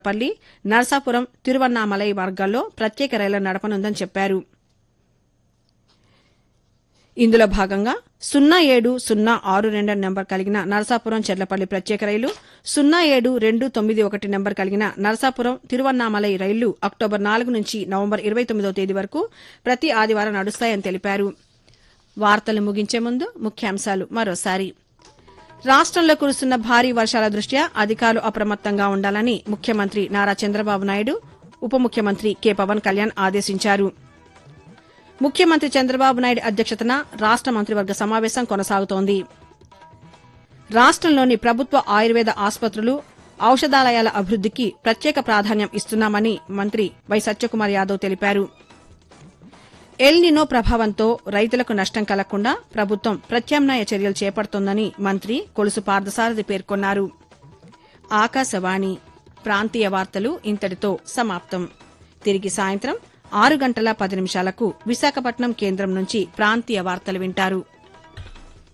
పల్లి నరసాపురం తిరువన్నామలై మార్గాల్లో ప్రత్యేక రైళ్లను నడపనుందని చెప్పారు ఇందులో భాగంగా సున్నా ఏడు సున్నా ఆరు రెండు నెంబర్ కలిగిన నరసాపురం చెర్లపల్లి ప్రత్యేక రైలు సున్నా ఏడు రెండు తొమ్మిది ఒకటి నెంబర్ కలిగిన నరసాపురం తిరువన్నామలై రైళ్లు అక్టోబర్ నాలుగు నుంచి నవంబర్ ఇరవై తొమ్మిదో తేదీ వరకు ప్రతి ఆదివారం నడుస్తాయని తెలిపారు వార్తలు ముగించే ముందు ముఖ్యాంశాలు మరోసారి రాష్ట్రంలో కురుస్తున్న భారీ వర్షాల దృష్ట్యా అధికారులు అప్రమత్తంగా ఉండాలని ముఖ్యమంత్రి నారా చంద్రబాబు నాయుడు ఉప ముఖ్యమంత్రి కె పవన్ కళ్యాణ్ ఆదేశించారు ముఖ్యమంత్రి చంద్రబాబు నాయుడు అధ్యక్షతన రాష్ట మంత్రివర్గ సమావేశం కొనసాగుతోంది రాష్ట్రంలోని ప్రభుత్వ ఆయుర్వేద ఆసుపత్రులు ఔషధాలయాల అభివృద్దికి ప్రత్యేక ప్రాధాన్యం ఇస్తున్నామని మంత్రి వై సత్యకుమార్ యాదవ్ తెలిపారు ఎల్నినో ప్రభావంతో రైతులకు నష్టం కలగకుండా ప్రభుత్వం ప్రత్యామ్నాయ చర్యలు చేపడుతోందని మంత్రి కొలుసు పార్థసారథి పేర్కొన్నారు ఆకాశవాణి ప్రాంతీయ వార్తలు ఇంతటితో సమాప్తం తిరిగి సాయంత్రం ఆరు గంటల పది నిమిషాలకు విశాఖపట్నం కేంద్రం నుంచి ప్రాంతీయ వార్తలు వింటారు